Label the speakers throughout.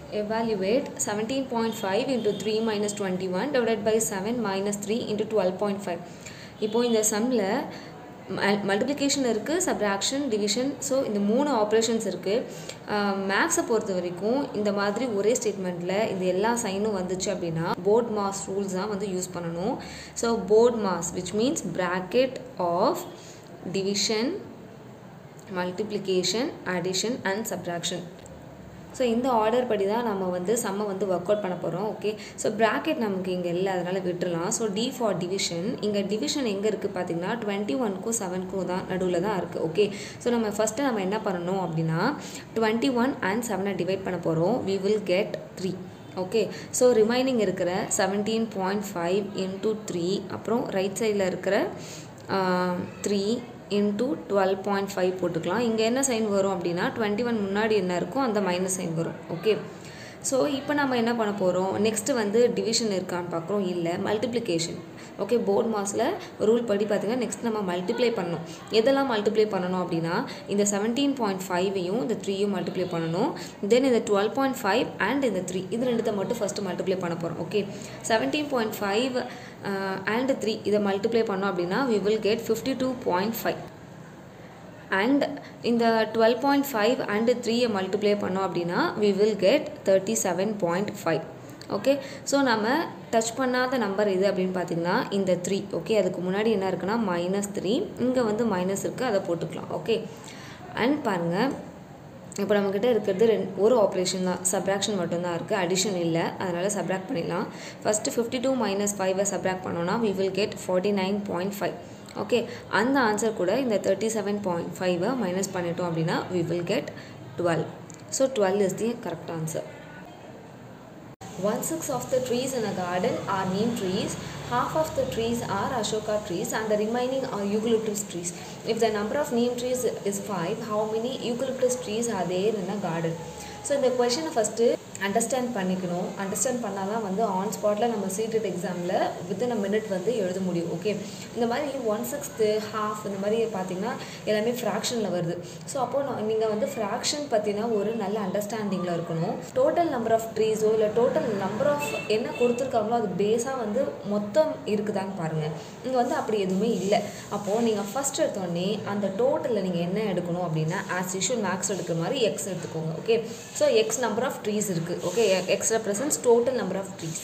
Speaker 1: evaluate 17.5 into 3 minus 21 divided by 7 minus 3 into 12.5 இப்போ இந்த சம்மில் மல்டிப்ளிகேஷன் இருக்குது சப்ராக்ஷன் டிவிஷன் ஸோ இந்த மூணு ஆப்ரேஷன்ஸ் இருக்குது மேக்ஸை பொறுத்த வரைக்கும் இந்த மாதிரி ஒரே ஸ்டேட்மெண்ட்டில் இந்த எல்லா சைனும் வந்துச்சு அப்படின்னா போர்ட் மாஸ் ரூல்ஸ் தான் வந்து யூஸ் பண்ணணும் so BODMAS which means bracket of division multiplication addition and subtraction so இந்த ஆர்டர் படி தான் நம்ம வந்து சம்மை வந்து ஒர்க் அவுட் பண்ண போகிறோம் ஓகே ஸோ ப்ராக்கெட் நமக்கு இங்கே இல்லை அதனால் விட்டுறலாம் ஸோ டி ஃபார் டிவிஷன் இங்கே டிவிஷன் எங்கே இருக்குது பார்த்தீங்கன்னா டுவெண்ட்டி ஒன்க்கும் செவனுக்கும் தான் நடுவில் தான் இருக்குது ஓகே ஸோ நம்ம ஃபஸ்ட்டு நம்ம என்ன பண்ணணும் அப்படின்னா டுவெண்ட்டி ஒன் அண்ட் செவனை டிவைட் பண்ண போகிறோம் we will get three okay so remaining இருக்கிற seventeen point five into three அப்புறம் ரைட் சைடில் இருக்கிற three into twelve point five போட்டுக்கலாம் இங்கே என்ன சைன் வரும் அப்படின்னா டுவெண்ட்டி ஒன் முன்னாடி என்ன இருக்கோ அந்த மைனஸ் சைன் வரும் ஓகே ஸோ இப்போ நம்ம என்ன பண்ண போகிறோம் நெக்ஸ்ட்டு வந்து டிவிஷன் இருக்கான்னு பார்க்குறோம் இல்லை மல்டிப்ளிகேஷன் ஓகே போர்ட் மாஸில் ரூல் படி பார்த்தீங்கன்னா நெக்ஸ்ட் நம்ம மல்டிப்ளை பண்ணணும் எதெல்லாம் மல்டிப்ளை பண்ணணும் அப்படின்னா இந்த செவன்டீன் பாயிண்ட் ஃபைவையும் இந்த த்ரீயும் மல்டிப்ளை பண்ணணும் தென் இந்த டுவெல் பாயிண்ட் ஃபைவ் அண்ட் இந்த த்ரீ இது ரெண்டுத்தை மட்டும் ஃபஸ்ட்டு மல்டிப்ளை பண்ண போகிறோம் okay seventeen point five and three இதை மல்டிப்ளை பண்ணோம் அப்படின்னா we will get fifty two point five and இந்த டுவெல் பாயிண்ட் ஃபைவ் அண்டு த்ரீயை மல்டிப்ளை பண்ணோம் அப்படின்னா we will get thirty seven point five okay so நம்ம டச் பண்ணாத நம்பர் எது அப்படின்னு பார்த்தீங்கன்னா இந்த த்ரீ ஓகே அதுக்கு முன்னாடி என்ன இருக்குன்னா மைனஸ் த்ரீ இங்கே வந்து மைனஸ் இருக்குது அதை போட்டுக்கலாம் ஓகே அண்ட் பாருங்கள் இப்போ நம்மக்கிட்ட இருக்கிறது ரெண்டு ஒரு ஆப்ரேஷன் தான் சப்ராக்ஷன் மட்டும்தான் இருக்குது அடிஷன் இல்லை அதனால் சப்ராக்ட் பண்ணிடலாம் ஃபஸ்ட்டு ஃபிஃப்டி டூ மைனஸ் ஃபைவை சப்ராக்ட் பண்ணோன்னா we will get forty nine point five okay அந்த ஆன்சர் கூட இந்த தேர்ட்டி செவன் பாயிண்ட் ஃபைவை மைனஸ் பண்ணிட்டோம் அப்படின்னா we will get twelve so twelve is the correct answer One sixth of the trees in a garden are neem trees, half of the trees are Ashoka trees, and the remaining are eucalyptus trees. If the number of neem trees is five, how many eucalyptus trees are there in a garden? So இந்த கொஷனை first understand பண்ணிக்கணும் understand பண்ணால் தான் வந்து on ஸ்பாட்டில் நம்ம seated எக்ஸாமில் within a minute வந்து எழுத முடியும் ஓகே இந்த மாதிரி ஒன் சிக்ஸ்த்து ஹாஃப் இந்த மாதிரி பார்த்தீங்கன்னா எல்லாமே ஃப்ராக்ஷனில் வருது ஸோ அப்போது நீங்கள் வந்து ஃப்ராக்ஷன் பற்றினா ஒரு நல்ல அண்டர்ஸ்டாண்டிங்கில் இருக்கணும் டோட்டல் நம்பர் ஆஃப் ட்ரீஸோ இல்லை டோட்டல் நம்பர் ஆஃப் என்ன கொடுத்துருக்காங்களோ அது பேஸாக வந்து மொத்தம் இருக்குதான்னு பாருங்கள் இங்கே வந்து அப்படி எதுவுமே இல்லை அப்போது நீங்கள் ஃபஸ்ட் எடுத்தோடனே அந்த டோட்டலில் நீங்கள் என்ன எடுக்கணும் அப்படின்னா ஆஸ் யூஷுவல் மேக்ஸ் எடுக்கிற மாதிரி எக்ஸ் எடுத்துக்கோங்க okay so X number of trees இருக்குது okay X represents total number of trees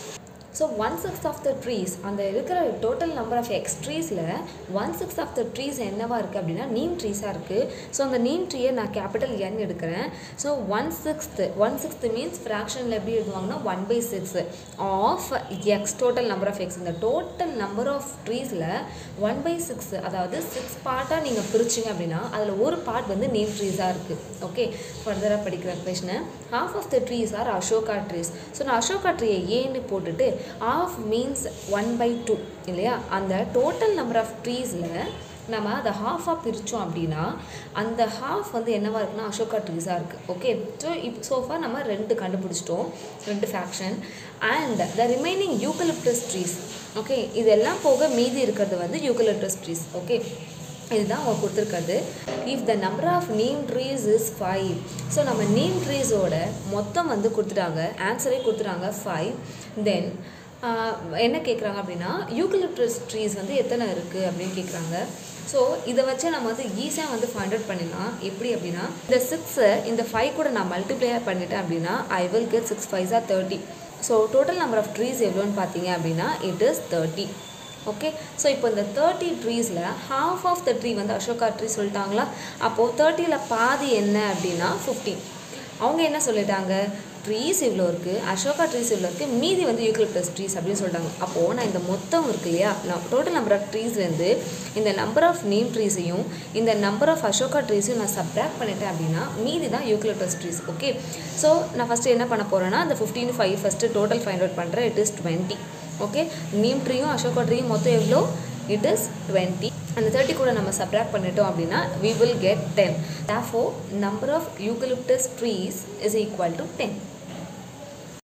Speaker 1: so one six of the trees அந்த இருக்கிற டோட்டல் நம்பர் ஆஃப் எக்ஸ் ட்ரீஸில் one six of the trees என்னவா இருக்குது அப்படின்னா நீம் ட்ரீஸாக இருக்குது ஸோ அந்த நீம் ட்ரீயை நான் கேபிட்டல் என் எடுக்கிறேன் so one sixth one sixth means ஃப்ராக்ஷனில் எப்படி எழுதுவாங்கன்னா one by six of X total number of X இந்த டோட்டல் நம்பர் ஆஃப் ட்ரீஸில் ஒன் பை சிக்ஸ் அதாவது சிக்ஸ் பார்ட்டாக நீங்கள் பிரிச்சிங்க அப்படின்னா அதில் ஒரு பார்ட் வந்து நீம் ட்ரீஸாக இருக்குது ஓகே ஃபர்தராக படிக்கிற கொஷனை half of the trees are Ashoka trees so நான் அசோகா ட்ரீயை ஏன்னு போட்டுட்டு half means one by two இல்லையா அந்த டோட்டல் நம்பர் ஆஃப் ட்ரீஸில் நம்ம அதை ஹாஃபாக பிரித்தோம் அப்படின்னா அந்த ஹாஃப் வந்து என்னவா இருக்குன்னா அசோகா ட்ரீஸாக இருக்குது ஓகே ஸோ இப் சோஃபா நம்ம ரெண்டு கண்டுபிடிச்சிட்டோம் ரெண்டு fraction and the remaining eucalyptus trees okay இதெல்லாம் போக மீதி இருக்கிறது வந்து யூக்கலிப்டஸ் ட்ரீஸ் ஓகே இதுதான் அவங்க கொடுத்துருக்காது if the number of neem trees is five so நம்ம நீம் ட்ரீஸோட மொத்தம் வந்து கொடுத்துட்டாங்க ஆன்சரே கொடுத்துட்டாங்க ஃபைவ் தென் என்ன கேட்குறாங்க அப்படின்னா யூக்கலிப்டஸ் ட்ரீஸ் வந்து எத்தனை இருக்குது அப்படின்னு கேட்குறாங்க ஸோ இதை வச்சு நம்ம வந்து ஈஸியாக வந்து ஃபைண்ட் அவுட் பண்ணிடலாம் எப்படி அப்படின்னா இந்த சிக்ஸை இந்த ஃபைவ் கூட நான் மல்டிப்ளை பண்ணிட்டேன் அப்படின்னா ஐ வில் கெட் சிக்ஸ் ஃபைவ்ஸா thirty so total number of trees எவ்வளோன்னு பார்த்தீங்க அப்படின்னா it is thirty okay so இப்போ இந்த தேர்ட்டி ட்ரீஸில் ஹாஃப் ஆஃப் த ட்ரீ வந்து அசோகா ட்ரீ சொல்லிட்டாங்களா அப்போது தேர்ட்டியில் பாதி என்ன அப்படின்னா ஃபிஃப்டீன் அவங்க என்ன சொல்லிட்டாங்க ட்ரீஸ் இவ்வளோ இருக்குது அசோகா ட்ரீஸ் இவ்வளோ இருக்குது மீதி வந்து யூக்கலிப்டஸ் ட்ரீஸ் அப்படின்னு சொல்லிட்டாங்க அப்போது நான் இந்த மொத்தம் இருக்கு இல்லையா நான் டோட்டல் நம்பர் ஆஃப் ட்ரீஸ்லேருந்து இந்த நம்பர் ஆஃப் நேம் ட்ரீஸையும் இந்த நம்பர் ஆஃப் அசோகா ட்ரீஸையும் நான் சப்ராக்ட் பண்ணிட்டேன் அப்படின்னா மீதி தான் யூக்கலிப்டஸ் ட்ரீஸ் ஓகே ஸோ நான் ஃபஸ்ட்டு என்ன பண்ண போகிறேன்னா அந்த fifteen five first total find out பண்ணுறேன் it is twenty okay neem ட்ரீயும் அசோகா ட்ரீயும் மொத்தம் எவ்வளோ இட் இஸ் டுவெண்ட்டி அந்த தேர்ட்டி கூட நம்ம சப்ராக்ட் பண்ணிட்டோம் அப்படின்னா we will get ten therefore number of eucalyptus trees is equal to ten